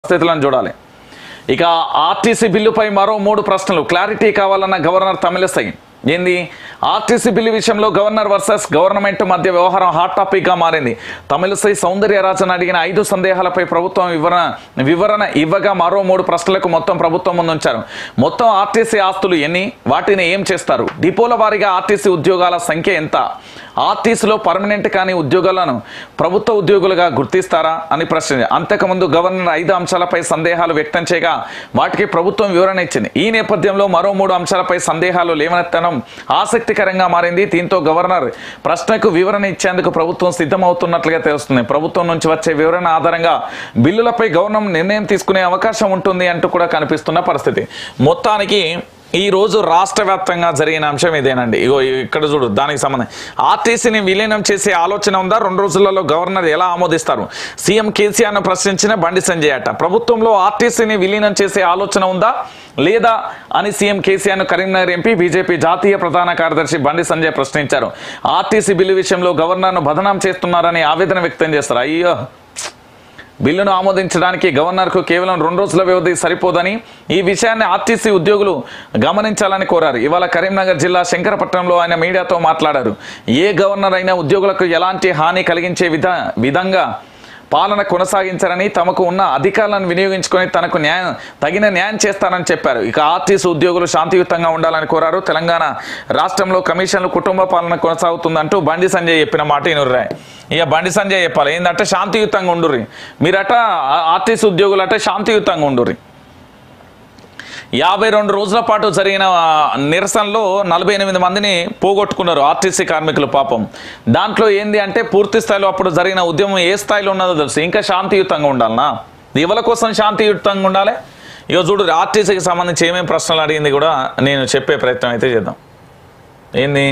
పరిస్థితులను చూడాలి ఇక ఆర్టీసీ బిల్లుపై మరో మూడు ప్రశ్నలు క్లారిటీ కావాలన్న గవర్నర్ తమిళసై ఏంది ఆర్టీసీ బిల్లు విషయంలో గవర్నర్ వర్సెస్ గవర్నమెంట్ మధ్య వ్యవహారం హాట్ టాపిక్ గా మారింది తమిళసై సౌందర్యరాజన్ అడిగిన ఐదు సందేహాలపై ప్రభుత్వం వివరణ వివరణ ఇవ్వగా మరో మూడు ప్రశ్నలకు మొత్తం ప్రభుత్వం ముందుంచారు మొత్తం ఆర్టీసీ ఆస్తులు ఎన్ని వాటిని ఏం చేస్తారు డిపోల వారీగా ఆర్టీసీ ఉద్యోగాల సంఖ్య ఎంత ఆర్టీసీలో పర్మనెంట్ కాని ఉద్యోగాలను ప్రభుత్వ ఉద్యోగులుగా గుర్తిస్తారా అని ప్రశ్న అంతకుముందు గవర్నర్ ఐదు అంశాలపై సందేహాలు వ్యక్తం చేయగా వాటికి ప్రభుత్వం వివరణ ఇచ్చింది ఈ నేపథ్యంలో మరో మూడు అంశాలపై సందేహాలు లేవనెత్తడం ఆసక్తికరంగా మారింది దీంతో గవర్నర్ ప్రశ్నకు వివరణ ఇచ్చేందుకు ప్రభుత్వం సిద్ధమవుతున్నట్లుగా తెలుస్తుంది ప్రభుత్వం నుంచి వచ్చే వివరణ ఆధారంగా బిల్లులపై గవర్నర్ నిర్ణయం తీసుకునే అవకాశం ఉంటుంది అంటూ కూడా కనిపిస్తున్న పరిస్థితి మొత్తానికి ఈ రోజు రాష్ట్ర వ్యాప్తంగా జరిగిన అంశం ఇదేనండి ఇగో ఇక్కడ చూడు దానికి సంబంధించి ఆర్టీసీని విలీనం చేసే ఆలోచన ఉందా రెండు రోజులలో గవర్నర్ ఎలా ఆమోదిస్తారు సీఎం కేసీఆర్ను ప్రశ్నించిన బండి సంజయ్ అట ప్రభుత్వంలో ఆర్టీసీని విలీనం చేసే ఆలోచన ఉందా లేదా అని సీఎం కేసీఆర్ను కరీంనగర్ ఎంపీ బీజేపీ జాతీయ ప్రధాన కార్యదర్శి బండి సంజయ్ ప్రశ్నించారు ఆర్టీసీ బిల్లు విషయంలో గవర్నర్ను బదనాం చేస్తున్నారని ఆవేదన వ్యక్తం చేస్తారు అయ్యో బిల్లును ఆమోదించడానికి గవర్నర్కు కేవలం రెండు రోజుల వ్యవధి సరిపోదని ఈ విషయాన్ని ఆర్టీసీ ఉద్యోగులు గమనించాలని కోరారు ఇవాళ కరీంనగర్ జిల్లా శంకరపట్నంలో ఆయన మీడియాతో మాట్లాడారు ఏ గవర్నర్ అయినా ఉద్యోగులకు ఎలాంటి హాని కలిగించే విధ విధంగా పాలన కొనసాగించారని తమకు ఉన్న అధికారాలను వినియోగించుకొని తనకు న్యాయం తగిన న్యాయం చేస్తారని చెప్పారు ఇక ఆర్టీసీ ఉద్యోగులు శాంతియుతంగా ఉండాలని కోరారు తెలంగాణ రాష్ట్రంలో కమిషన్లు కుటుంబ పాలన కొనసాగుతుందంటూ బండి సంజయ్ చెప్పిన మాట ఇనుర్రాయ్ ఇక బండి సంజయ్ చెప్పాలి ఏంటంటే శాంతియుతంగా ఉండుర్రి మీరట ఆ- ఆర్టీసీ ఉద్యోగులట శాంతియుతంగా ఉండుర్రి యాభై రెండు రోజుల పాటు జరిగిన ఆ, నిరసనలో నలభై ఎనిమిది మందిని పోగొట్టుకున్నారు ఆర్టీసీ కార్మికులు పాపం దాంట్లో ఏంది అంటే పూర్తి స్థాయిలో అప్పుడు జరిగిన ఉద్యమం ఏ స్థాయిలో ఉన్నదో తెలుసు ఇంకా శాంతియుతంగా ఉండాలనా ఎవరి కోసం శాంతియుతంగా ఉండాలి ఇక చూడు ఆర్టీసీకి సంబంధించి ఏమేమి ప్రశ్నలు అడిగింది కూడా నేను చెప్పే ప్రయత్నం అయితే చేద్దాం ఏంది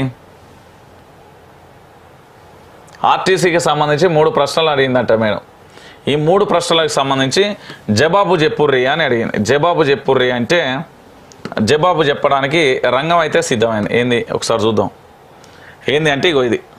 ఆర్టీసీకి సంబంధించి మూడు ప్రశ్నలు అడిగిందట మేడం ఈ మూడు ప్రశ్నలకు సంబంధించి జవాబు చెప్పుర్రి అని అడిగింది జవాబు చెప్పుర్రి అంటే జవాబు చెప్పడానికి రంగం అయితే సిద్ధమైంది ఏంది ఒకసారి చూద్దాం ఏంది అంటే ఇగో ఇది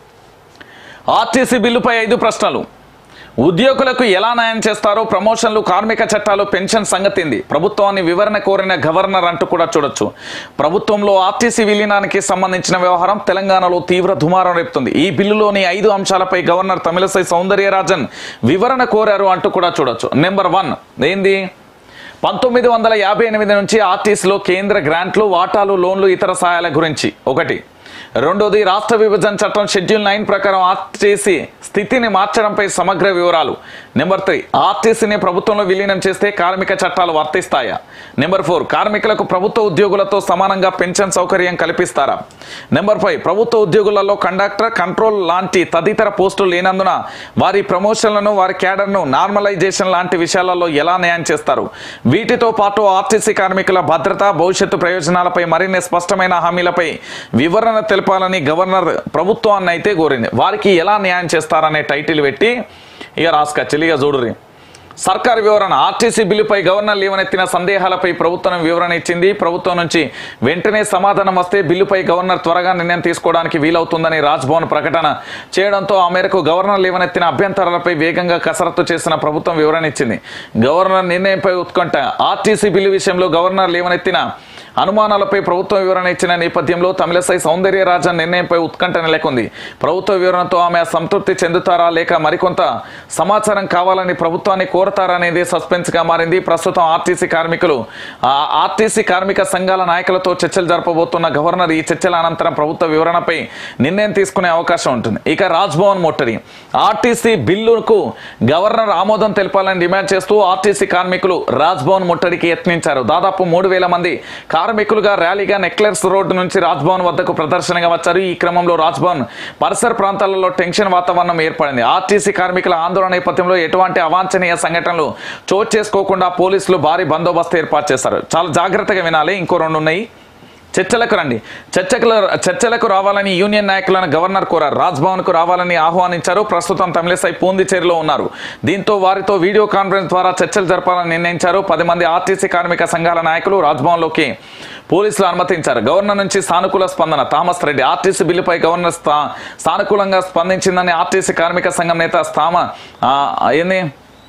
ఆర్టీసీ బిల్లుపై ఐదు ప్రశ్నలు ఉద్యోగులకు ఎలా న్యాయం చేస్తారో ప్రమోషన్లు కార్మిక చట్టాలు పెన్షన్ సంగతి ఏంది ప్రభుత్వాన్ని వివరణ కోరిన గవర్నర్ అంటూ కూడా చూడొచ్చు ప్రభుత్వంలో ఆర్టీసీ విలీనానికి సంబంధించిన వ్యవహారం తెలంగాణలో తీవ్ర దుమారం రేపుతుంది ఈ బిల్లులోని ఐదు అంశాలపై గవర్నర్ తమిళసై సౌందర్యరాజన్ వివరణ కోరారు అంటూ కూడా చూడొచ్చు నెంబర్ వన్ ఏంది పంతొమ్మిది వందల యాభై ఎనిమిది నుంచి ఆర్టీసీలో కేంద్ర గ్రాంట్లు వాటాలు లోన్లు ఇతర సహాయాల గురించి ఒకటి రెండోది రాష్ట్ర విభజన చట్టం షెడ్యూల్ నైన్ ప్రకారం ఆర్టీసీ స్థితిని మార్చడంపై సమగ్ర వివరాలు నెంబర్ త్రీ ఆర్టీసీని ప్రభుత్వంలో విలీనం చేస్తే కార్మిక చట్టాలు వర్తిస్తాయా నెంబర్ ఫోర్ కార్మికులకు ప్రభుత్వ ఉద్యోగులతో సమానంగా పెన్షన్ సౌకర్యం కల్పిస్తారా నెంబర్ ఫైవ్ ప్రభుత్వ ఉద్యోగులలో కండక్టర్ కంట్రోల్ లాంటి తదితర పోస్టులు లేనందున వారి ప్రమోషన్లను వారి క్యాడర్ను నార్మలైజేషన్ లాంటి విషయాలలో ఎలా న్యాయం చేస్తారు వీటితో పాటు ఆర్టీసీ కార్మికుల భద్రత భవిష్యత్తు ప్రయోజనాలపై మరిన్ని స్పష్టమైన హామీలపై వివరణ తెలపాలని గవర్నర్ ప్రభుత్వాన్ని అయితే కోరింది వారికి ఎలా న్యాయం చేస్తారనే టైటిల్ పెట్టి ఇక రాసుకొచ్చి ఇక చూడుర్రి సర్కార్ వివరణ ఆర్టీసీ బిల్లుపై గవర్నర్ లేవనెత్తిన సందేహాలపై ప్రభుత్వం వివరణ ఇచ్చింది ప్రభుత్వం నుంచి వెంటనే సమాధానం వస్తే బిల్లుపై గవర్నర్ త్వరగా నిర్ణయం తీసుకోవడానికి వీలవుతుందని రాజ్భవన్ ప్రకటన చేయడంతో ఆ మేరకు గవర్నర్ లేవనెత్తిన అభ్యంతరాలపై వేగంగా కసరత్తు చేసిన ప్రభుత్వం వివరణ ఇచ్చింది గవర్నర్ నిర్ణయంపై ఉత్కంఠ ఆర్టీసీ బిల్లు విషయంలో గవర్నర్ లేవనెత్తిన అనుమానాలపై ప్రభుత్వం వివరణ ఇచ్చిన నేపథ్యంలో తమిళసై సౌందర్యరాజన్ నిర్ణయంపై ఉత్కంఠ నెలకొంది ప్రభుత్వ వివరణతో ఆమె సంతృప్తి చెందుతారా లేక మరికొంత సమాచారం కావాలని ప్రభుత్వాన్ని కోరతారా అనేది సస్పెన్స్ గా మారింది ప్రస్తుతం ఆర్టీసీ కార్మికులు ఆ ఆర్టీసీ కార్మిక సంఘాల నాయకులతో చర్చలు జరపబోతున్న గవర్నర్ ఈ చర్చల అనంతరం ప్రభుత్వ వివరణపై నిర్ణయం తీసుకునే అవకాశం ఉంటుంది ఇక రాజ్భవన్ ముట్టడి ఆర్టీసీ బిల్లుకు గవర్నర్ ఆమోదం తెలపాలని డిమాండ్ చేస్తూ ఆర్టీసీ కార్మికులు రాజ్భవన్ ముట్టడికి యత్నించారు దాదాపు మూడు వేల మంది కార్మికులుగా ర్యాలీగా నెక్లెస్ రోడ్డు నుంచి రాజ్భవన్ వద్దకు ప్రదర్శనగా వచ్చారు ఈ క్రమంలో రాజ్భవన్ పరిసర ప్రాంతాలలో టెన్షన్ వాతావరణం ఏర్పడింది ఆర్టీసీ కార్మికుల ఆందోళన నేపథ్యంలో ఎటువంటి అవాంఛనీయ సంఘటనలు చోటు చేసుకోకుండా పోలీసులు భారీ బందోబస్తు ఏర్పాటు చేశారు చాలా జాగ్రత్తగా వినాలి ఇంకో రెండు ఉన్నాయి చర్చలకు రండి చర్చకు చర్చలకు రావాలని యూనియన్ నాయకులను గవర్నర్ కోరారు రాజ్భవన్ కు రావాలని ఆహ్వానించారు ప్రస్తుతం తమిళసై పూందిచేరిలో ఉన్నారు దీంతో వారితో వీడియో కాన్ఫరెన్స్ ద్వారా చర్చలు జరపాలని నిర్ణయించారు పది మంది ఆర్టీసీ కార్మిక సంఘాల నాయకులు రాజ్భవన్లోకి పోలీసులు అనుమతించారు గవర్నర్ నుంచి సానుకూల స్పందన థామస్ రెడ్డి ఆర్టీసీ బిల్లుపై గవర్నర్ స్థా- సానుకూలంగా స్పందించిందని ఆర్టీసీ కార్మిక సంఘం నేత స్థామ ఆ, ఏంది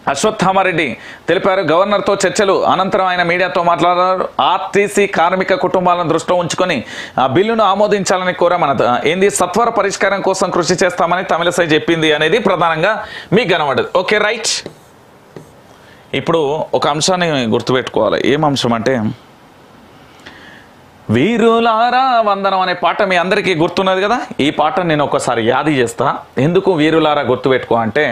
అశ్వత్థామారెడ్డి తెలిపారు గవర్నర్తో చర్చలు అనంతరం ఆయన మీడియాతో మాట్లాడారు ఆర్టీసీ కార్మిక కుటుంబాలను దృష్టిలో ఉంచుకొని ఆ బిల్లును ఆమోదించాలని కోరామన్న ఏంది సత్వర పరిష్కారం కోసం కృషి చేస్తామని తమిళసై చెప్పింది అనేది ప్రధానంగా మీకు కనబడదు ఓకే రైట్ ఇప్పుడు ఒక అంశాన్ని గుర్తుపెట్టుకోవాలి ఏం అంశం అంటే వీరులారా వందనం అనే పాట మీ అందరికీ గుర్తున్నది కదా ఈ పాట నేను ఒకసారి యాది చేస్తా ఎందుకు వీరులారా గుర్తుపెట్టుకో అంటే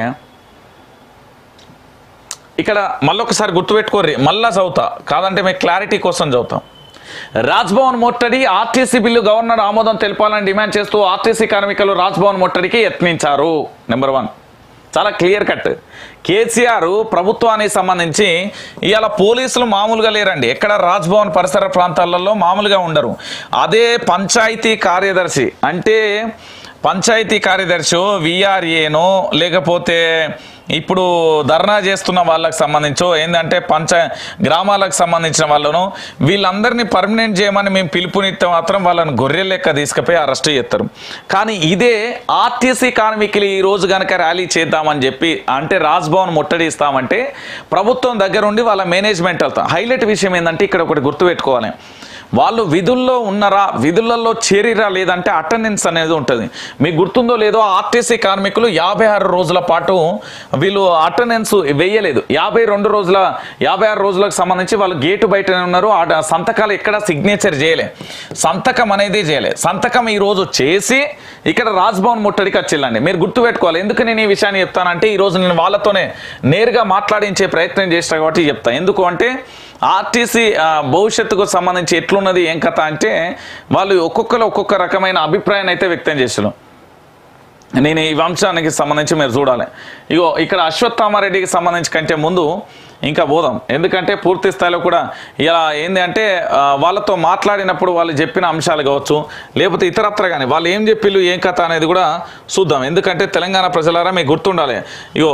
ఇక్కడ మళ్ళొకసారి గుర్తుపెట్టుకోర్రి మళ్ళా చదువుతా కాదంటే మీకు క్లారిటీ కోసం చదువుతాం రాజ్భవన్ ముట్టడి ఆర్టీసీ బిల్లు గవర్నర్ ఆమోదం తెలపాలని డిమాండ్ చేస్తూ ఆర్టీసీ కార్మికులు రాజ్భవన్ ముట్టడికి యత్నించారు నెంబర్ వన్ చాలా క్లియర్ కట్ కేసీఆర్ ప్రభుత్వానికి సంబంధించి ఇవాళ పోలీసులు మామూలుగా లేరండి ఎక్కడ రాజ్భవన్ పరిసర ప్రాంతాలలో మామూలుగా ఉండరు అదే పంచాయతీ కార్యదర్శి అంటే పంచాయతీ కార్యదర్శి విఆర్ఏనో లేకపోతే ఇప్పుడు ధర్నా చేస్తున్న వాళ్ళకి సంబంధించో ఏంటంటే పంచ గ్రామాలకు సంబంధించిన వాళ్ళను వీళ్ళందరినీ పర్మనెంట్ చేయమని మేము పిలుపునిస్తే మాత్రం వాళ్ళని గొర్రె లెక్క తీసుకుపోయి అరెస్ట్ చేస్తారు కానీ ఇదే ఆర్టీసీ కార్మికులు ఈ రోజు కనుక ర్యాలీ చేద్దామని చెప్పి అంటే రాజ్భవన్ ముట్టడిస్తామంటే ప్రభుత్వం దగ్గరుండి వాళ్ళ మేనేజ్మెంట్ వెళ్తాం హైలైట్ విషయం ఏంటంటే ఇక్కడ ఒకటి గుర్తుపెట్టుకోవాలి వాళ్ళు విధుల్లో ఉన్నారా విధులలో చేరిరా లేదంటే అటెండెన్స్ అనేది ఉంటుంది మీకు గుర్తుందో లేదో ఆర్టీసీ కార్మికులు యాభై ఆరు రోజుల పాటు వీళ్ళు అటెండెన్స్ వేయలేదు యాభై రెండు రోజుల యాభై ఆరు రోజులకు సంబంధించి వాళ్ళు గేటు బయటనే ఉన్నారు ఆ సంతకాలు ఎక్కడ సిగ్నేచర్ చేయలే సంతకం అనేది చేయలే సంతకం ఈ రోజు చేసి ఇక్కడ రాజ్భవన్ ముట్టడికి వచ్చిల్లండి మీరు గుర్తుపెట్టుకోవాలి ఎందుకు నేను ఈ విషయాన్ని చెప్తానంటే ఈ రోజు నేను వాళ్ళతోనే నేరుగా మాట్లాడించే ప్రయత్నం చేస్తా కాబట్టి చెప్తా ఎందుకు అంటే ఆర్టీసీ ఆ, భవిష్యత్తుకు సంబంధించి ఎట్లున్నది ఏం కథ అంటే వాళ్ళు ఒక్కొక్కరు ఒక్కొక్క రకమైన అభిప్రాయాన్ని అయితే వ్యక్తం చేసారు నేను ఈ వంశానికి సంబంధించి మీరు చూడాలి ఇగో ఇక్కడ అశ్వత్థామారెడ్డికి సంబంధించి కంటే ముందు ఇంకా పోదాం ఎందుకంటే పూర్తి స్థాయిలో కూడా ఇలా ఏంది అంటే ఆ, వాళ్ళతో మాట్లాడినప్పుడు వాళ్ళు చెప్పిన అంశాలు కావచ్చు లేకపోతే ఇతరత్ర కానీ వాళ్ళు ఏం చెప్పిళ్ళు ఏం కథ అనేది కూడా చూద్దాం ఎందుకంటే తెలంగాణ ప్రజలారా మీకు గుర్తుండాలి ఇగో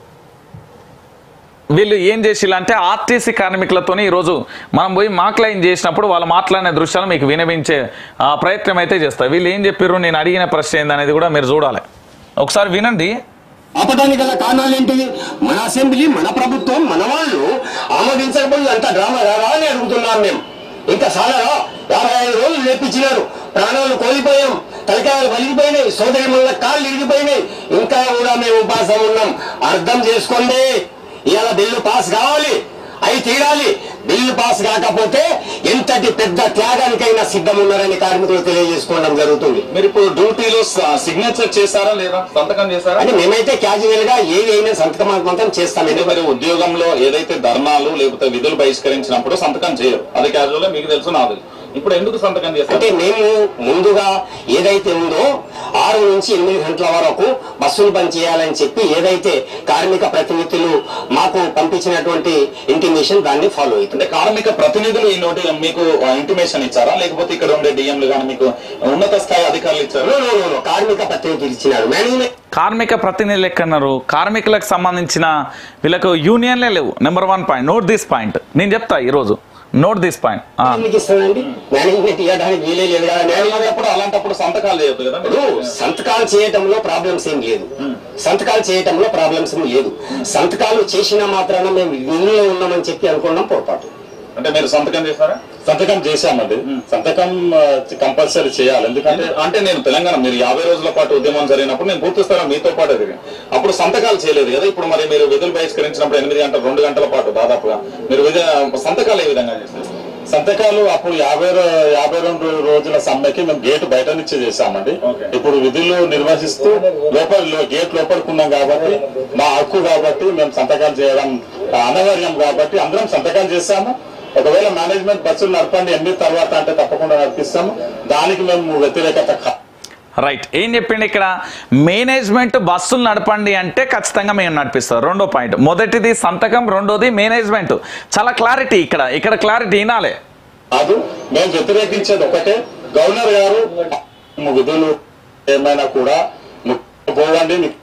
వీళ్ళు ఏం చేసిల్లు అంటే ఆర్టీసీ కార్మికులతోని ఈరోజు మనం పోయి మాక్లైన్ చేసినప్పుడు వాళ్ళు మాట్లాడిన దృశ్యాలు మీకు వినవించే ఆ, ప్రయత్నం అయితే చేస్తారు వీళ్ళు ఏం చెప్పారు నేను అడిగిన ప్రశ్న ఏందనేది కూడా మీరు చూడాలి ఒకసారి వినండి ఆపడానికి గల కారణాలు ఏంటి మన అసెంబ్లీ మన ప్రభుత్వం మన వాళ్ళు ఆమోదించకపోయి అంత డ్రామా రారా అని అడుగుతున్నాం మేము ఇంకా సాలరా యాభై ఐదు రోజులు లేపించినారు ప్రాణాలు కోల్పోయాం తలకాయలు పలిగిపోయినాయి సోదరి మళ్ళ కాళ్ళు ఇరిగిపోయినాయి ఇంకా కూడా మేము ఉపాసం ఉన్నాం అర్థం చేసుకోండి ఇవాళ బిల్లు పాస్ కావాలి అయి తీరాలి బిల్లు పాస్ కాకపోతే ఎంతటి పెద్ద త్యాగానికైనా సిద్ధం ఉన్నారని కార్మికులు తెలియజేసుకోవడం జరుగుతుంది మీరు ఇప్పుడు డ్యూటీలో సిగ్నేచర్ చేశారా లేదా సంతకం చేశారా అంటే మేమైతే క్యాజువల్ గా ఏవి అయినా సంతకం మాత్రం చేస్తాం అంటే మరి ఉద్యోగంలో ఏదైతే ధర్నాలు లేకపోతే విధులు బహిష్కరించినప్పుడు సంతకం చేయరు అది క్యాజువల్ గా మీకు తెలుసు నాకు తెలుసు ఇప్పుడు ఎందుకు సంతకం అంటే చేస్తారు మేము ముందుగా ఏదైతే ఉందో ఆరు నుంచి ఎనిమిది గంటల వరకు బస్సులు బంద్ చేయాలని చెప్పి ఏదైతే కార్మిక ప్రతినిధులు మాకు పంపించినటువంటి ఇంటిమేషన్ దాన్ని ఫాలో అవుతుంది అంటే కార్మిక ప్రతినిధులు ఈ నోటి మీకు ఇంటిమేషన్ ఇచ్చారా లేకపోతే ఇక్కడ ఉండే డిఎంలు కానీ మీకు ఉన్నత స్థాయి అధికారులు ఇచ్చారు No, no, no, no. కార్మిక ప్రతినిధులు ఇచ్చినారు మేనేజ్మెంట్ కార్మిక ప్రతినిధులు ఎక్కన్నారు కార్మికులకు సంబంధించిన వీళ్ళకు యూనియన్లే లేవు number one point note this point నేను చెప్తా ఈరోజు నోట్ దిస్ పాయింట్ ఎందుకు ఇస్తానండి మేనేజ్మెంట్ ఇవ్వడానికి వీలే లేదు కదా మేనేజ్మెంట్ అలాంటప్పుడు అలాంటప్పుడు సంతకాలు చేయొద్దు కదా ఇప్పుడు సంతకాలు చేయటంలో ప్రాబ్లమ్స్ ఏం లేదు సంతకాలు చేయటంలో ప్రాబ్లమ్స్ ఏం లేదు సంతకాలు చేసిన మాత్రాన మేము విధుల్లో ఉన్నామని చెప్పి అనుకున్నాం పొరపాటు అంటే మీరు సంతకం చేశారా సంతకం చేశామండి సంతకం కంపల్సరీ చేయాలి ఎందుకంటే అంటే అంటే నేను తెలంగాణ మీరు యాభై రోజుల పాటు ఉద్యమం జరిగినప్పుడు నేను పూర్తి స్థాయిలో మీతో పాటు ఎదిగాను అప్పుడు సంతకాలు చేయలేదు కదా ఇప్పుడు మరి మీరు విధులు బహిష్కరించినప్పుడు ఎనిమిది గంటలు రెండు గంటల పాటు దాదాపుగా మీరు విధ- సంతకాలు ఏ విధంగా చేశారు సంతకాలు అప్పుడు యాభై రో- యాభై రెండు రోజుల సమ్మెకి మేము గేట్ బయట నుంచి చేశామండి Okay. ఇప్పుడు విధులు నిర్వహిస్తూ లోపల లో- గేట్ లోపలికున్నాం కాబట్టి మా హక్కు కాబట్టి మేము సంతకాలు చేయడం అనివార్యం కాబట్టి అందరం సంతకాలు చేశాము ఒకవేళ మేనేజ్మెంట్ బస్సులు నడపండి ఎనిమిది తర్వాత అంటే తప్పకుండా నడిపిస్తాము దానికి మేము వ్యతిరేకత కా- రైట్ ఏం చెప్పిండి ఇక్కడ మేనేజ్మెంట్ బస్సులు నడపండి అంటే ఖచ్చితంగా మేము నడిపిస్తాం రెండో పాయింట్ మొదటిది సంతకం రెండోది మేనేజ్మెంట్ చాలా క్లారిటీ ఇక్కడ ఇక్కడ క్లారిటీ వినాలి కాదు మేము వ్యతిరేకించేది ఒకటే గవర్నర్ గారు విధులు ఏమైనా కూడా ము- పోవండి మీకు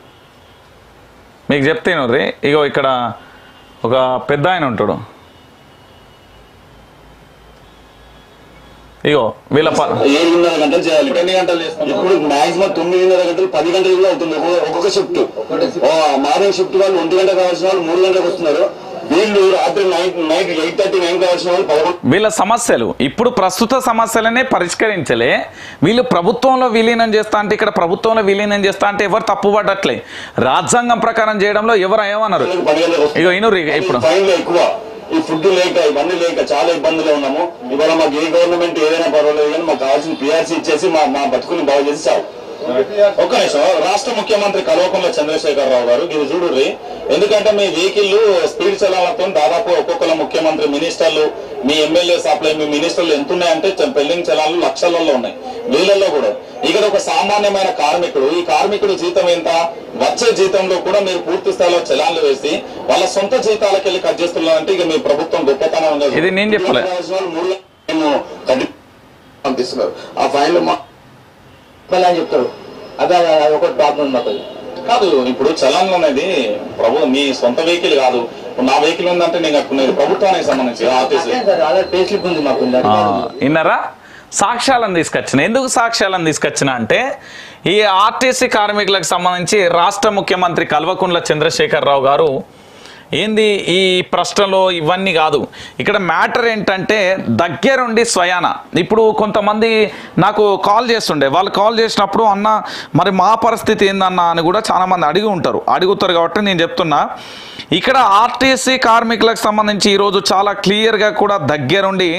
మీకు చెప్తేను రే ఇగో ఇక్కడ ఒక పెద్ద ఆయన ఉంటాడు ఇగో వీళ్ళ ప- ఏడున్నర గంటలు చేయాలి ఇప్పుడు ఎన్ని గంటలు చేస్తున్నారు ఇప్పుడు మాక్సిమం తొమ్మిదిన్నర గంటలు పది గంటలు కూడా అవుతుంది ఒక్కొక్క- ఒక్కొక్క షిఫ్ట్ మార్నింగ్ షిఫ్ట్ వాళ్ళు ఒంటి గంట కావాల్సిన వాళ్ళు మూడు గంటలకు వస్తున్నారు వీళ్ళు రాత్రి night night eight thirty nine కావాల్సిన వాళ్ళు పదకొండు వీళ్ళ సమస్యలు ఇప్పుడు ప్రస్తుత సమస్యలనే పరిష్కరించలే వీళ్ళు ప్రభుత్వంలో విలీనం చేస్తా అంటే ఇక్కడ ప్రభుత్వంలో విలీనం చేస్తా అంటే ఎవరు తప్పుపడట్లే రాజ్యాంగం ప్రకారం చేయడంలో ఎవరు ఏమన్నారు గంటలకు పది గంటలకు వస్తున్నారు. ఇగో ఇనురు ఇక ఇప్పుడు ఫైన్లు ఎక్కువ ఈ ఫుడ్ లేక ఇవన్నీ లేక చాలా ఇబ్బందులు ఉన్నాము ఇవాళ మాకు ఏ గవర్నమెంట్ ఏదైనా పర్వాలేదు కానీ మాకు కావాల్సిన పిఆర్సీ ఇచ్చేసి మా మా బతుకుని బాగు చేసి చావు ఒక్క నిమిషం రాష్ట్ర ముఖ్యమంత్రి కల్వకుంట్ల చంద్రశేఖరరావు గారు ఇది చూడుర్రి ఎందుకంటే మీ వెహికల్ స్పీడ్ చలాలతో దాదాపు ఒక్కొక్కల ముఖ్యమంత్రి మినిస్టర్లు మీ ఎమ్మెల్యే సప్లై మీ మినిస్టర్లు ఎంత ఉన్నాయంటే చ- పెండింగ్ చలాలు లక్షలలో ఉన్నాయి వీళ్ళల్లో కూడా ఇక్కడ ఒక సామాన్యమైన కార్మికుడు ఈ కార్మికుడు జీతం ఎంత వచ్చే జీతంలో కూడా మీరు పూర్తి స్థాయిలో చలాన్లు వేసి వాళ్ళ సొంత జీతాలకు వెళ్ళి కట్ చేస్తున్నారంటే ఇక మీ ప్రభుత్వం గొప్పతనం ఉంది. ఇది నేను చెప్పలే కావాల్సిన వాళ్ళు మూడు లక్షలు మేము కట్టి పంపిస్తున్నారు ఆ ఫైన్లు మా మళ్ళీ అని చెప్తారు అదే అది ఒకటి ప్రాబ్లం మాకు అది. కాదు ఇప్పుడు చలాన్లు అనేది ప్రభు మీ సొంత వెహికల్ కాదు ఇప్పుడు నా వెహికల్ ఉందంటే నేను కట్టుకునేది ప్రభుత్వానికి సంబంధించి ఆర్టీసీ అదే సార్ ఆల్రెడీ పే స్లిప్ ఉంది మాకు ఉంది. ఆ, విన్నారా సాక్ష్యాలను తీసుకొచ్చిన ఎందుకు సాక్ష్యాలను తీసుకొచ్చిన అంటే ఈ ఆర్టీసీ కార్మికులకు సంబంధించి రాష్ట్ర ముఖ్యమంత్రి కల్వకుంట్ల చంద్రశేఖరరావు గారు ఏంది ఈ ప్రశ్నలో ఇవన్నీ కాదు ఇక్కడ మ్యాటర్ ఏంటంటే దగ్గరుండి స్వయాన ఇప్పుడు కొంతమంది నాకు కాల్ చేస్తుండే వాళ్ళు కాల్ చేసినప్పుడు అన్న మరి మా పరిస్థితి ఏందన్న అని కూడా చాలామంది అడిగి ఉంటారు అడుగుతారు కాబట్టి నేను చెప్తున్నా ఇక్కడ ఆర్టీసీ కార్మికులకు సంబంధించి ఈరోజు చాలా క్లియర్గా కూడా దగ్గరుండి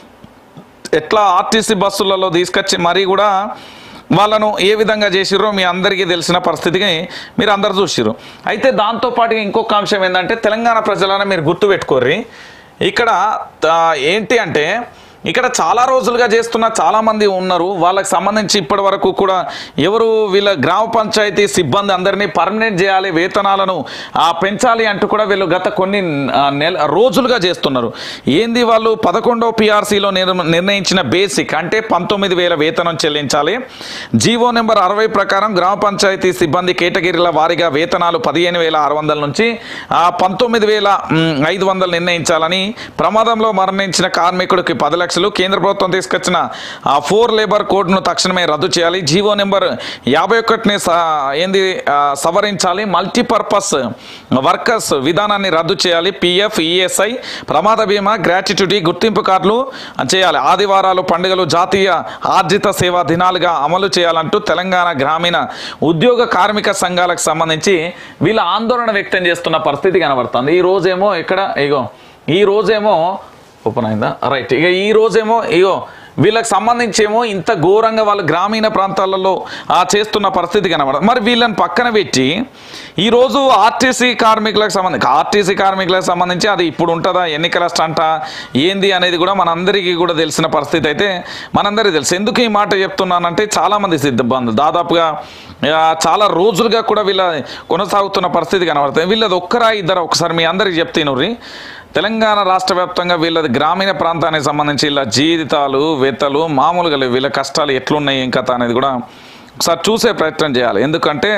ఎట్లా ఆర్టీసీ బస్సులలో తీసుకొచ్చి మరీ కూడా వాళ్ళను ఏ విధంగా చేసిర్రో మీ అందరికీ తెలిసిన పరిస్థితికి మీరు అందరు చూసిర్రు అయితే దాంతోపాటుగా ఇంకొక అంశం ఏంటంటే తెలంగాణ ప్రజలను మీరు గుర్తుపెట్టుకోర్రి ఇక్కడ ఆ, ఏంటి అంటే ఇక్కడ చాలా రోజులుగా చేస్తున్న చాలామంది ఉన్నారు వాళ్ళకి సంబంధించి ఇప్పటి వరకు కూడా ఎవరు వీళ్ళ గ్రామ పంచాయతీ సిబ్బంది అందరినీ పర్మనెంట్ చేయాలి వేతనాలను ఆ, పెంచాలి అంటూ కూడా వీళ్ళు గత కొన్ని ఆ, నెల రోజులుగా చేస్తున్నారు ఏంది వాళ్ళు పదకొండో పిఆర్సీలో నిర్ణయించిన బేసిక్ అంటే పంతొమ్మిది వేల వేతనం చెల్లించాలి జీవో నెంబర్ అరవై ప్రకారం గ్రామ పంచాయతీ సిబ్బంది కేటగిరీల వారీగా వేతనాలు పదిహేను వేల ఆరు వందల నుంచి ఆ, పంతొమ్మిది వేల మ్, ఐదు వందలు నిర్ణయించాలని ప్రమాదంలో మరణించిన కార్మికుడికి పది లక్షలు కేంద్ర ప్రభుత్వం తీసుకొచ్చిన ఆ ఫోర్ లేబర్ కోడ్ను తక్షణమే రద్దు చేయాలి జీవో నెంబర్ యాభై ఒకటిని స- ఏంది ఆ, సవరించాలి మల్టీపర్పస్ వర్కర్స్ విధానాన్ని రద్దు చేయాలి పిఎఫ్ ఈఎస్ఐ ప్రమాద బీమా గ్రాట్యుటీ గుర్తింపు కార్డులు చేయాలి ఆదివారాలు పండుగలు జాతీయ ఆర్జిత సేవా దినాలుగా అమలు చేయాలంటూ తెలంగాణ గ్రామీణ ఉద్యోగ కార్మిక సంఘాలకు సంబంధించి వీళ్ళ ఆందోళన వ్యక్తం చేస్తున్న పరిస్థితి కనబడుతుంది ఈ రోజేమో ఇక్కడ ఇగో ఈ రోజేమో ఓపెన్ అయిందా రైట్ ఇక ఈ రోజేమో ఇగో వీళ్ళకి సంబంధించి ఏమో ఇంత ఘోరంగా వాళ్ళు గ్రామీణ ప్రాంతాలలో ఆ చేస్తున్న పరిస్థితి కనబడదు మరి వీళ్ళని పక్కన పెట్టి ఈరోజు ఆర్టీసీ కార్మికులకు సంబంధించి ఆర్టీసీ కార్మికులకు సంబంధించి అది ఇప్పుడు ఉంటుందా ఎన్నికల స్టంట ఏంది అనేది కూడా మనందరికీ కూడా తెలిసిన పరిస్థితి అయితే మనందరికీ తెలుసు ఎందుకు ఈ మాట చెప్తున్నానంటే చాలామంది సిద్ధబంధు దాదాపుగా ఆ, చాలా రోజులుగా కూడా వీళ్ళ కొనసాగుతున్న పరిస్థితి కనబడుతుంది వీళ్ళది ఒక్కరా ఇద్దరు ఒకసారి మీ అందరికి చెప్తేనుర్రి తెలంగాణ రాష్ట్ర వ్యాప్తంగా వీళ్ళది గ్రామీణ ప్రాంతానికి సంబంధించి వీళ్ళ జీవితాలు వెత్తలు మామూలుగా లేవు. వీళ్ళ కష్టాలు ఎట్లున్నాయి ఏం కథ అనేది కూడా ఒకసారి చూసే ప్రయత్నం చేయాలి ఎందుకంటే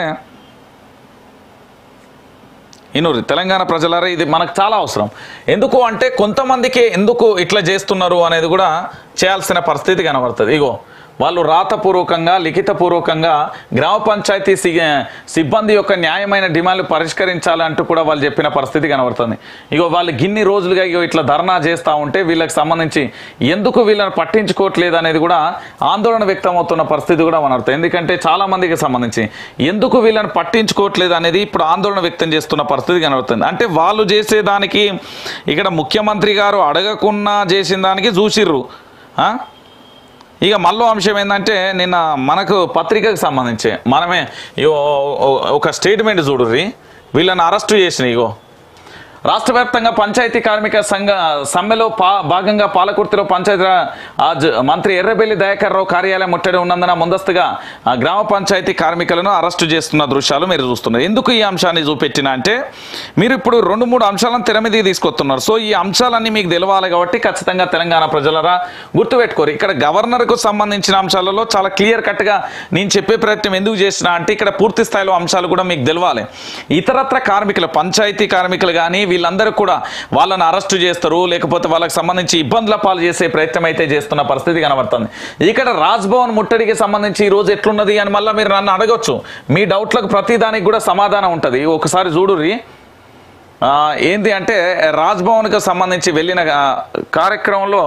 ఇనూరి తెలంగాణ ప్రజలారా ఇది మనకు చాలా అవసరం ఎందుకు అంటే కొంతమందికి ఎందుకు ఇట్లా చేస్తున్నారు అనేది కూడా చేయాల్సిన పరిస్థితి కనబడుతుంది ఇగో వాళ్ళు రాతపూర్వకంగా లిఖితపూర్వకంగా గ్రామ పంచాయతీ సి- సిబ్బంది యొక్క న్యాయమైన డిమాండ్లు పరిష్కరించాలంటూ కూడా వాళ్ళు చెప్పిన పరిస్థితి కనబడుతుంది ఇగో వాళ్ళు గిన్ని రోజులుగా ఇగో ఇట్లా ధర్నా చేస్తూ ఉంటే వీళ్ళకి సంబంధించి ఎందుకు వీళ్ళని పట్టించుకోవట్లేదు అనేది కూడా ఆందోళన వ్యక్తమవుతున్న పరిస్థితి కూడా కనబడుతుంది ఎందుకంటే చాలా మందికి సంబంధించి ఎందుకు వీళ్ళని పట్టించుకోవట్లేదు అనేది ఇప్పుడు ఆందోళన వ్యక్తం చేస్తున్న పరిస్థితి కనబడుతుంది అంటే వాళ్ళు చేసేదానికి ఇక్కడ ముఖ్యమంత్రి గారు అడగకున్నా చేసిన దానికి చూసిర్రు ఆ? ఇక మళ్ళీ అంశం ఏంటంటే నిన్న మనకు పత్రికకు సంబంధించి మనమే ఇగో ఒక స్టేట్మెంట్ చూడుర్రి వీళ్ళని అరెస్టు చేసిన ఇగో రాష్ట్ర వ్యాప్తంగా పంచాయతీ కార్మిక సంఘ సమ్మెలో పా భాగంగా పాలకుర్తిలో పంచాయతీ రాజ్ మంత్రి ఎర్రబెల్లి దయాకర్ రావు కార్యాలయం ముట్టడి ఉన్నందున ముందస్తుగా ఆ గ్రామ పంచాయతీ కార్మికులను అరెస్టు చేస్తున్న దృశ్యాలు మీరు చూస్తున్నారు ఎందుకు ఈ అంశాన్ని చూపెట్టిన అంటే మీరు ఇప్పుడు రెండు మూడు అంశాలను తెర మీదకి తీసుకొస్తున్నారు సో ఈ అంశాలన్నీ మీకు తెలవాలి కాబట్టి ఖచ్చితంగా తెలంగాణ ప్రజలరా గుర్తుపెట్టుకోరు ఇక్కడ గవర్నర్కు సంబంధించిన అంశాలలో చాలా క్లియర్ కట్గా నేను చెప్పే ప్రయత్నం ఎందుకు చేసిన అంటే ఇక్కడ పూర్తి స్థాయిలో అంశాలు కూడా మీకు తెలవాలి ఇతరత్ర కార్మికులు పంచాయతీ కార్మికులు కానీ వీళ్ళందరూ కూడా వాళ్ళని అరెస్ట్ చేస్తారు లేకపోతే వాళ్ళకి సంబంధించి ఇబ్బందుల పాలు చేసే ప్రయత్నం అయితే చేస్తున్న పరిస్థితి కనబడుతుంది ఇక్కడ రాజ్భవన్ ముట్టడికి సంబంధించి ఈ రోజు ఎట్లున్నది అని మళ్ళీ మీరు నన్ను అడగొచ్చు మీ డౌట్లకు ప్రతి దానికి కూడా సమాధానం ఉంటుంది ఒకసారి చూడుర్రి ఆ, ఏంటి అంటే రాజ్భవన్కి సంబంధించి వెళ్ళిన ఆ, కార్యక్రమంలో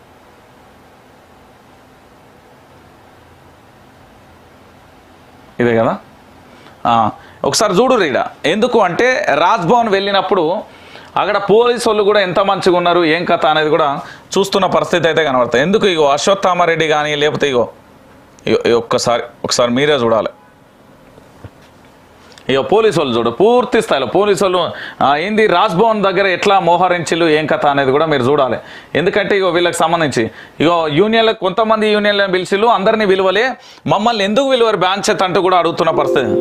ఇదే కదా ఆ, ఒకసారి చూడు రీడ ఎందుకు అంటే రాజ్భవన్ వెళ్ళినప్పుడు అక్కడ పోలీసు వాళ్ళు కూడా ఎంత మంచిగా ఉన్నారు ఏం కథ అనేది కూడా చూస్తున్న పరిస్థితి అయితే కనబడుతుంది ఎందుకు ఇగో అశ్వత్థామారెడ్డి కానీ లేకపోతే ఇగో ఇగో ఇగో ఒక్కసారి ఒకసారి మీరే చూడాలి ఇక పోలీసు వాళ్ళు చూడు పూర్తి స్థాయిలో పోలీసు వాళ్ళు ఆ, ఏంది రాజ్భవన్ దగ్గర ఎట్లా మోహరించిలు ఏం కథ అనేది కూడా మీరు చూడాలి ఎందుకంటే ఇగో వీళ్ళకి సంబంధించి ఇగో యూనియన్లకు కొంతమంది యూనియన్లను పిలిచిలు అందరినీ విలువలే మమ్మల్ని ఎందుకు విలువరు బ్యాన్ చేత అంటూ కూడా అడుగుతున్న పరిస్థితి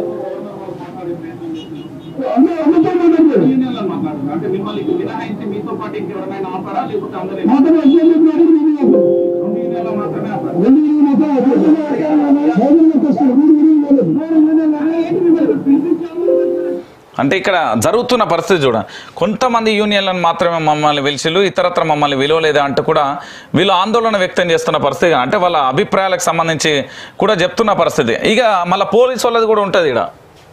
అంటే మిమ్మల్ని మినహాయించి మీతో పాటు ఇంకెవరైనా ఆపారా లేకపోతే అందరూ మాత్రమే ఆపారా? అంటే ఇక్కడ జరుగుతున్న పరిస్థితి చూడ కొంతమంది యూనియన్లను మాత్రమే మమ్మల్ని పిలిచిలు ఇతరత్ర మమ్మల్ని విలువలేదా అంటూ కూడా వీళ్ళు ఆందోళన వ్యక్తం చేస్తున్న పరిస్థితి అంటే వాళ్ళ అభిప్రాయాలకు సంబంధించి కూడా చెప్తున్న పరిస్థితి ఇక మళ్ళీ పోలీసు వాళ్ళది కూడా ఉంటుంది ఇక్కడ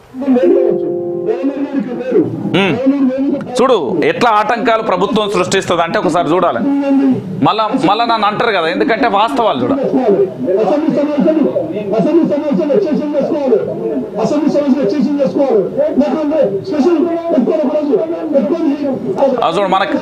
ఉమ్. చూడు ఎట్లా ఆటంకాలు ప్రభుత్వం సృష్టిస్తుంది అంటే ఒకసారి చూడాలి మళ్ళా మళ్ళా నన్ను అంటారు కదా ఎందుకంటే వాస్తవాలు చూడ అసెంబ్లీ సమావేశాలు అసెంబ్లీ సమావేశాలు ఎక్స్టెన్షన్ చేసుకోవాలి అసెంబ్లీ సమావేశాలు ఎక్స్టెన్షన్ చేసుకోవాలి లేకుంటే స్పెషల్ పెట్టుకోవాలి ఒక రోజు పెట్టుకొని అది చూడు మనకి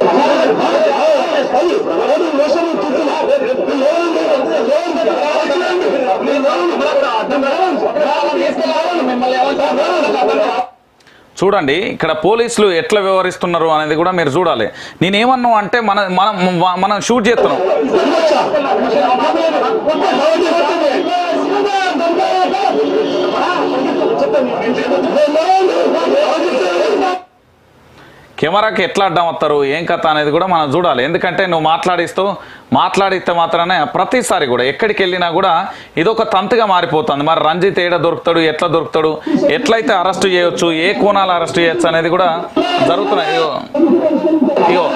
చూడండి ఇక్కడ పోలీసులు ఎట్లా వ్యవహరిస్తున్నారు అనేది కూడా మీరు చూడాలి నేనేమన్నా అంటే మన మనం మనం షూట్ చేస్తున్నాం కెమెరాకి ఎట్లా అడ్డం వస్తారు ఏం కథ అనేది కూడా మనం చూడాలి ఎందుకంటే నువ్వు మాట్లాడిస్తూ మాట్లాడిస్తే మాత్రమే ప్రతిసారి కూడా ఎక్కడికి వెళ్ళినా కూడా ఇదొక తంతుగా మారిపోతుంది మరి రంజిత్ ఏడ దొరుకుతాడు ఎట్లా దొరుకుతాడు ఎట్లయితే అరెస్ట్ చేయొచ్చు ఏ కోణాలు అరెస్ట్ చేయొచ్చు అనేది కూడా జరుగుతున్నాయి ఇగో ఇగో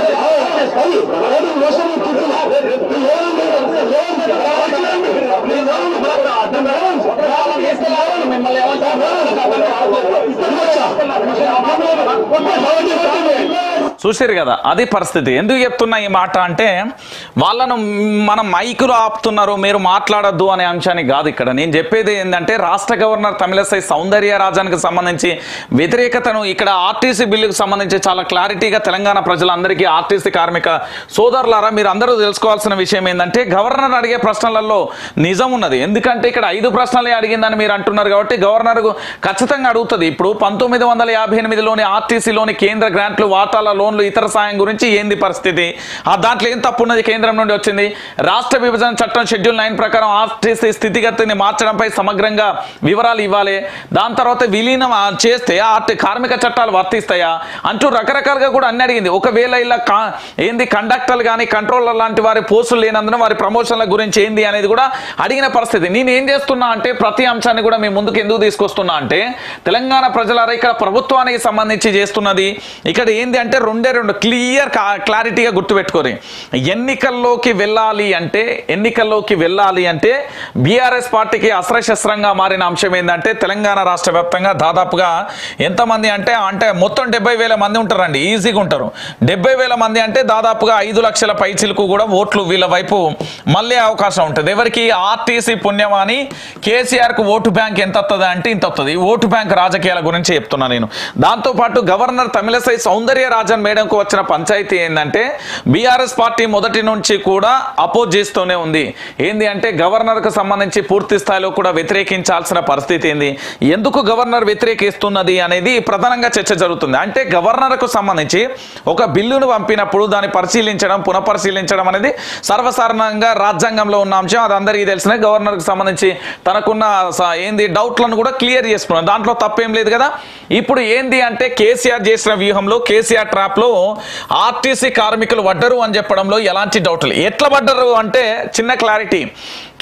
చూసారు కదా అది పరిస్థితి ఎందుకు చెప్తున్నా ఈ మాట అంటే వాళ్ళను మనం మైకులు ఆపుతున్నారు మీరు మాట్లాడొద్దు అనే అంశానికి కాదు ఇక్కడ నేను చెప్పేది ఏంటంటే రాష్ట్ర గవర్నర్ తమిళసై సౌందర్య రాజానికి సంబంధించి వ్యతిరేకతను ఇక్కడ ఆర్టీసీ బిల్లుకు సంబంధించి చాలా క్లారిటీగా తెలంగాణ ప్రజలందరికీ ఆర్టీసీ కార్మిక సోదరులారా మీరు అందరూ తెలుసుకోవాల్సిన విషయం ఏంటంటే గవర్నర్ అడిగే ప్రశ్నలలో నిజం ఉన్నది ఎందుకంటే ఇక్కడ ఐదు ప్రశ్నలే అడిగిందని మీరు అంటున్నారు కాబట్టి గవర్నర్ ఖచ్చితంగా అడుగుతుంది ఇప్పుడు పంతొమ్మిది వందల యాభై ఎనిమిదిలోని ఆర్టీసీలోని కేంద్ర గ్రాంట్లు వాటాల లోన్లు ఇతర సాయం గురించి ఏంది పరిస్థితి ఆ దాంట్లో ఏం తప్పు ఉన్నది కేంద్రం నుండి వచ్చింది రాష్ట్ర విభజన చట్టం షెడ్యూల్ నైన్ ప్రకారం ఆర్టీసీ స్థితిగతిని మార్చడంపై సమగ్రంగా వివరాలు ఇవ్వాలి దాని తర్వాత విలీనం ఆ చేస్తే ఆర్టీ కార్మిక చట్టాలు వర్తిస్తాయా అంటూ రకరకాలుగా కూడా అన్ని అడిగింది ఒకవేళ ఇలా కా ఏంది కండక్టర్లు కానీ కంట్రోలర్ లాంటి వారి పోస్టులు లేనందున వారి ప్రమోషన్ల గురించి ఏంది అనేది కూడా అడిగిన పరిస్థితి నేను ఏం చేస్తున్నా అంటే ప్రతి అంశాన్ని కూడా మీ ముందుకు ఎందుకు తీసుకొస్తున్నా అంటే తెలంగాణ ప్రజలారా ఇక్కడ ప్రభుత్వానికి సంబంధించి చేస్తున్నది ఇక్కడ ఏంది అంటే రెండే రెండు క్లియర్ క్లారిటీగా గుర్తుపెట్టుకోరి ఎన్నికల్లోకి వెళ్ళాలి అంటే ఎన్నికల్లోకి వెళ్ళాలి అంటే బీఆర్ఎస్ పార్టీకి అస్త్రశస్త్రంగా మారిన అంశం ఏంటంటే తెలంగాణ రాష్ట్ర వ్యాప్తంగా దాదాపుగా ఎంతమంది అంటే అంటే మొత్తం డెబ్బై వేల మంది ఉంటారండి ఈజీగా ఉంటారు డెబ్బై వేల మంది అంటే దాదాపుగా ఐదు లక్షల పైచిలకు కూడా ఓట్లు వీళ్ళ వైపు మళ్ళీ అవకాశం ఉంటుంది ఎవరికి ఆర్టీసీ పుణ్యమాని కేసీఆర్కు ఓటు బ్యాంక్ ఎంత వస్తుంది అంటే ఇంత వస్తుంది ఈ ఓటు బ్యాంక్ రాజకీయాల గురించి చెప్తున్నా నేను దాంతోపాటు గవర్నర్ తమిళసై సౌందర్య రాజన్ మేడంకు వచ్చిన పంచాయతీ ఏంటంటే బీఆర్ఎస్ పార్టీ మొదటి నుంచి కూడా అపోజ్ చేస్తూనే ఉంది ఏంది అంటే గవర్నర్కు సంబంధించి పూర్తి స్థాయిలో కూడా వ్యతిరేకించాల్సిన పరిస్థితి ఏంది ఎందుకు గవర్నర్ వ్యతిరేకిస్తున్నది అనేది ప్రధానంగా చర్చ జరుగుతుంది అంటే గవర్నర్కు సంబంధించి ఒక బిల్లును పంపినప్పుడు దాన్ని పరిశీలించడం పునఃపరిశీలించడం అనేది సర్వసాధారణంగా రాజ్యాంగంలో ఉన్న అంశం అది అందరికీ తెలిసిన గవర్నర్కి సంబంధించి తనకున్న స- ఏంది డౌట్లను కూడా క్లియర్ చేసుకున్నాం దాంట్లో తప్పేం లేదు కదా ఇప్పుడు ఏంది అంటే కేసీఆర్ చేసిన వ్యూహంలో కేసీఆర్ ట్రాప్ లో ఆర్టీసీ కార్మికులు పడ్డరు అని చెప్పడంలో ఎలాంటి డౌట్ లేదు ఎట్లా పడ్డరు అంటే చిన్న క్లారిటీ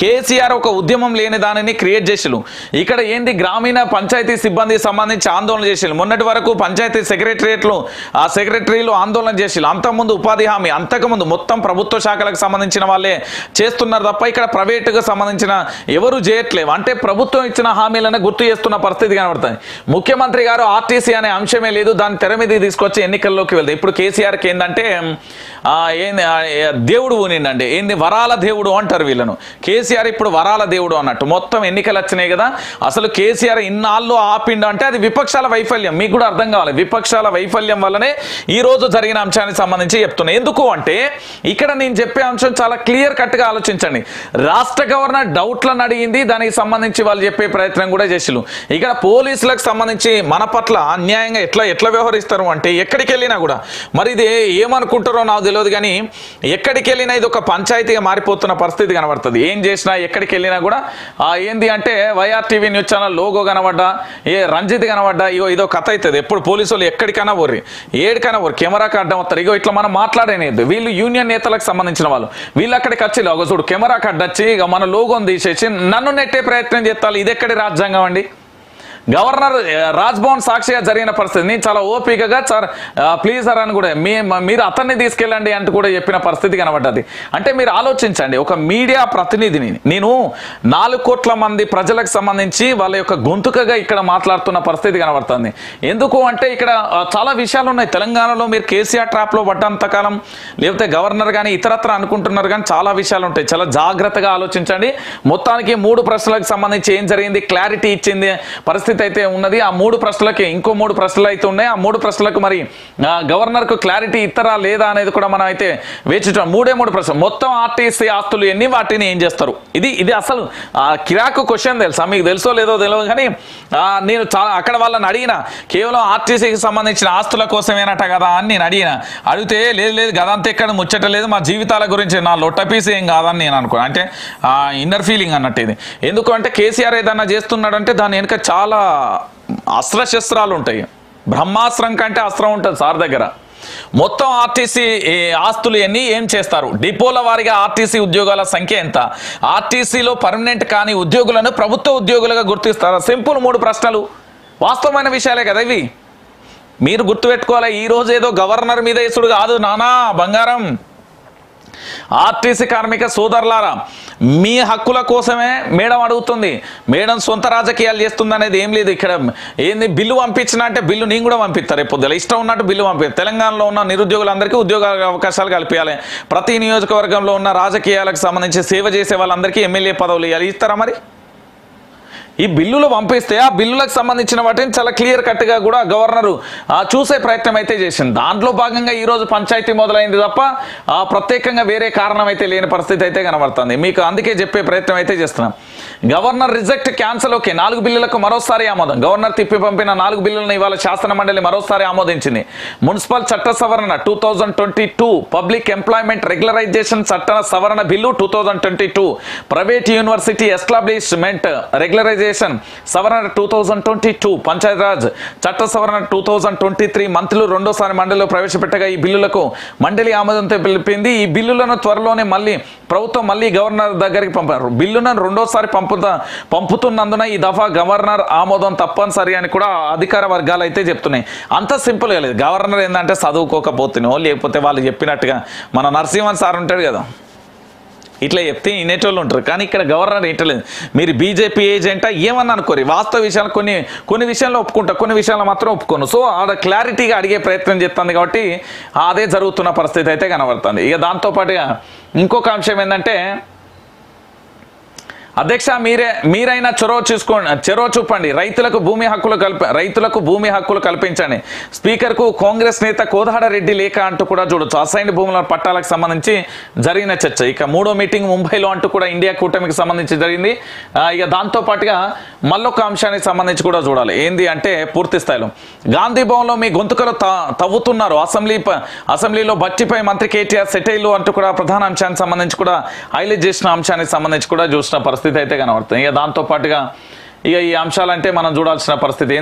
కేసీఆర్ ఒక ఉద్యమం లేని దానిని క్రియేట్ చేసిలు ఇక్కడ ఏంది గ్రామీణ పంచాయతీ సిబ్బంది సంబంధించి ఆందోళన చేసిలు మొన్నటి వరకు పంచాయతీ సెక్రటరియట్లు ఆ సెక్రటరీలు ఆందోళన చేసిలు అంతకుముందు ఉపాధి హామీ అంతకుముందు మొత్తం ప్రభుత్వ శాఖలకు సంబంధించిన వాళ్ళే చేస్తున్నారు తప్ప ఇక్కడ ప్రైవేటుకు సంబంధించిన ఎవరు చేయట్లేవు అంటే ప్రభుత్వం ఇచ్చిన హామీలను గుర్తు చేస్తున్న పరిస్థితి కనబడుతుంది ముఖ్యమంత్రి గారు ఆర్టీసీ అనే అంశమే లేదు దాన్ని తెర మీద తీసుకొచ్చి ఎన్నికల్లోకి వెళ్తాయి ఇప్పుడు కేసీఆర్కి ఏంటంటే ఆ, ఏంది ఆ, ఏ, దేవుడు ఊనిండండి ఏంది వరాల దేవుడు అంటారు వీళ్ళను కేసీఆర్ ఇప్పుడు వరాల దేవుడు అన్నట్టు మొత్తం ఎన్నికలు వచ్చినాయి కదా అసలు కేసీఆర్ ఇన్నాళ్ళు ఆపిండు అంటే అది విపక్షాల వైఫల్యం మీకు కూడా అర్థం కావాలి విపక్షాల వైఫల్యం వల్లనే ఈ రోజు జరిగిన అంశానికి సంబంధించి చెప్తున్నా ఎందుకు అంటే ఇక్కడ నేను చెప్పే అంశం చాలా క్లియర్ కట్ గా ఆలోచించండి రాష్ట్ర గవర్నర్ డౌట్లను అడిగింది దానికి సంబంధించి వాళ్ళు చెప్పే ప్రయత్నం కూడా చేసిలు ఇక్కడ పోలీసులకు సంబంధించి మన పట్ల అన్యాయంగా ఎట్లా ఎట్లా వ్యవహరిస్తారు అంటే ఎక్కడికి వెళ్ళినా కూడా మరి ఇది ఏమనుకుంటారో నాకు తెలియదు కానీ ఎక్కడికి వెళ్ళినా ఇది ఒక పంచాయతీగా మారిపోతున్న పరిస్థితి కనబడుతుంది ఏం చేసినా ఎక్కడికి వెళ్ళినా కూడా ఆ ఏంది అంటే YR TV news channel logo కనబడ్డా ఏ రంజిత్ కనబడ్డా ఇగో ఇదో కథ అవుతుంది ఎప్పుడు పోలీసు వాళ్ళు ఎక్కడికైనా వర్రి ఏడికైనా వర్రి కెమెరాకి అడ్డం వస్తారు ఇగో ఇట్లా మనం మాట్లాడనేది వీళ్ళు యూనియన్ నేతలకు సంబంధించిన వాళ్ళు వీళ్ళు అక్కడికి వచ్చి ఒక చూడు కెమెరాకి అడ్డొచ్చి ఇక మన లోగోని తీసేసి నన్ను నెట్టే ప్రయత్నం చేస్తారు ఇది ఎక్కడి రాజ్యాంగం అండి గవర్నర్ ఆ, రాజ్భవన్ సాక్షిగా జరిగిన పరిస్థితి నేను చాలా ఓపికగా సార్ ఆ, ప్లీజ్ సార్ అని కూడా మీ మ- మీరు అతన్ని తీసుకెళ్ళండి అంటూ కూడా చెప్పిన పరిస్థితి కనబడ్డది అంటే మీరు ఆలోచించండి ఒక మీడియా ప్రతినిధిని నేను నాలుగు కోట్ల మంది ప్రజలకు సంబంధించి వాళ్ళ యొక్క గొంతుకగా ఇక్కడ మాట్లాడుతున్న పరిస్థితి కనబడుతుంది ఎందుకు అంటే ఇక్కడ ఆ, చాలా విషయాలు ఉన్నాయి తెలంగాణలో మీరు కేసీఆర్ ట్రాప్లో పడ్డంత కాలం లేకపోతే గవర్నర్ కానీ ఇతరత్ర అనుకుంటున్నారు కానీ చాలా విషయాలు ఉంటాయి చాలా జాగ్రత్తగా ఆలోచించండి మొత్తానికి మూడు ప్రశ్నలకు సంబంధించి ఏం జరిగింది క్లారిటీ ఇచ్చింది పరిస్థితి అయితే ఉన్నది ఆ మూడు ప్రశ్నలకి ఇంకో మూడు ప్రశ్నలు అయితే ఉన్నాయి ఆ మూడు ప్రశ్నలకు మరి ఆ, గవర్నర్కు క్లారిటీ ఇస్తారా లేదా అనేది కూడా మనం అయితే వేచి చూడాలి. మూడే మూడు ప్రశ్నలు మొత్తం ఆర్టీసీ ఆస్తులు ఎన్ని వాటిని ఏం చేస్తారు ఇది ఇది అసలు ఆ, కిరాకు క్వశ్చన్ తెలుసా మీకు తెలుసో లేదో తెలియదు కానీ ఆ, నేను చాలా అక్కడ వాళ్ళని అడిగిన కేవలం ఆర్టీసీకి సంబంధించిన ఆస్తుల కోసమేనట కదా అని నేను అడిగిన అడిగితే లేదు లేదు గదంతా ఎక్కడ ముచ్చట లేదు మా జీవితాల గురించి నా లొట్టపీస్ ఏం కాదని నేను అనుకో అంటే ఇన్నర్ ఫీలింగ్ అన్నట్టు ఇది ఎందుకు అంటే కేసీఆర్ ఏదన్నా చేస్తున్నాడంటే దాని వెనుక చాలా అస్త్రశస్త్రాలు ఉంటాయి బ్రహ్మాస్త్రం కంటే అస్త్రం ఉంటుంది సార్ దగ్గర మొత్తం ఆర్టీసీ ఈ ఆస్తులు ఎన్ని ఏం చేస్తారు డిపోల వారిగా ఆర్టీసీ ఉద్యోగాల సంఖ్య ఎంత ఆర్టీసీలో పర్మనెంట్ కాని ఉద్యోగులను ప్రభుత్వ ఉద్యోగులుగా గుర్తిస్తారా సింపుల్ మూడు ప్రశ్నలు వాస్తవమైన విషయాలే కదా ఇవి మీరు గుర్తుపెట్టుకోవాలి ఈ రోజు ఏదో గవర్నర్ మీద ఇసుడు కాదు నానా బంగారం ఆర్టీసీ కార్మిక సోదరులారా మీ హక్కుల కోసమే మేడం అడుగుతుంది మేడం సొంత రాజకీయాలు చేస్తుంది అనేది ఏం లేదు ఇక్కడ ఏంది బిల్లు పంపించిన అంటే బిల్లు నేను కూడా పంపిస్తారు రేపు పొద్దుల ఇష్టం ఉన్నట్టు బిల్లు పంపి తెలంగాణలో ఉన్న నిరుద్యోగులందరికీ ఉద్యోగ అవకాశాలు కల్పించాలి ప్రతి నియోజకవర్గంలో ఉన్న రాజకీయాలకు సంబంధించి సేవ చేసే వాళ్ళందరికీ ఎమ్మెల్యే పదవులు ఇవ్వాలి ఇస్తారా మరి ఈ బిల్లులు పంపిస్తే ఆ బిల్లులకు సంబంధించిన వాటిని చాలా క్లియర్ కట్గా కూడా గవర్నరు ఆ, చూసే ప్రయత్నం అయితే చేసింది దాంట్లో భాగంగా ఈ రోజు పంచాయతీ మొదలైంది తప్ప ఆ, ప్రత్యేకంగా వేరే కారణం అయితే లేని పరిస్థితి అయితే కనబడుతుంది మీకు అందుకే చెప్పే ప్రయత్నం అయితే చేస్తున్నాం గవర్నర్ రిజెక్ట్ క్యాన్సల్ ఓకే నాలుగు బిల్లులకు మరోసారి ఆమోదం గవర్నర్ తిప్పి పంపిన నాలుగు బిల్లులను ఇవాళ శాసన మండలి మరోసారి ఆమోదించింది మున్సిపల్ చట్ట సవరణ two thousand twenty two public employment regularisation చట్ట సవరణ bill two thousand twenty two private university establishment regularisation సవరణ two thousand twenty two Panchayat Raj చట్ట సవరణ టూ థౌజండ్ ట్వంటీ త్రీ మంత్రులు రెండోసారి మండలిలో ప్రవేశపెట్టగా ఈ బిల్లులకు మండలి ఆమోదంతో పిలిపింది ఈ బిల్లులను త్వరలోనే మళ్ళీ ప్రభుత్వం మళ్ళీ గవర్నర్ దగ్గరికి పంపారు బిల్లులను రెండోసారి పంపుతా పంపుతున్నందున ఈ దఫా గవర్నర్ ఆమోదం తప్పనిసరి అని కూడా అధికార వర్గాలు అయితే చెప్తున్నాయి అంత సింపుల్గా లేదు గవర్నర్ ఏంటంటే చదువుకోకపోతేనో లేకపోతే వాళ్ళు చెప్పినట్టుగా మన నరసింహన్ సార్ ఉంటాడు కదా ఇట్లా చెప్తే వినేటోళ్ళు ఉంటారు కానీ ఇక్కడ గవర్నర్ ఏంటలేదు మీరు బీజేపీ ఏజెంటా ఏమన్నా అనుకోరు వాస్తవ విషయాలు కొన్ని కొన్ని విషయాల్లో ఒప్పుకుంటా కొన్ని విషయాల్లో మాత్రం ఒప్పుకోను సో ఆడ క్లారిటీగా అడిగే ప్రయత్నం చేస్తుంది కాబట్టి అదే జరుగుతున్న పరిస్థితి అయితే కనబడుతుంది ఇక దాంతోపాటుగా ఇంకొక అంశం ఏంటంటే అధ్యక్ష మీరే మీరైనా చొరవ చూసుకోండి చొరవ చూపండి రైతులకు భూమి హక్కులు కల్ప రైతులకు భూమి హక్కులు కల్పించండి స్పీకర్కు కాంగ్రెస్ నేత కోదాడ రెడ్డి లేఖ అంటూ కూడా చూడొచ్చు అసైన్డ్ భూముల పట్టాలకు సంబంధించి జరిగిన చర్చ ఇక మూడో మీటింగ్ ముంబైలో అంటూ కూడా ఇండియా కూటమికి సంబంధించి జరిగింది ఆ, ఇక దాంతో పాటుగా మళ్ళొక అంశానికి సంబంధించి కూడా చూడాలి ఏంది అంటే పూర్తి స్థాయిలో గాంధీ భవన్లో మీ గొంతుకలు త- తవ్వుతున్నారు అసెంబ్లీ ప- అసెంబ్లీలో బట్టిపై మంత్రి కేటీఆర్ సెటైలు అంటూ కూడా ప్రధాన అంశానికి సంబంధించి కూడా హైలైట్ చేసిన అంశానికి సంబంధించి కూడా చూసిన పరిస్థితి అయితే కనబడుతుంది ఇక దాంతో పాటుగా ఇక ఈ అంశాలంటే మనం చూడాల్సిన పరిస్థితి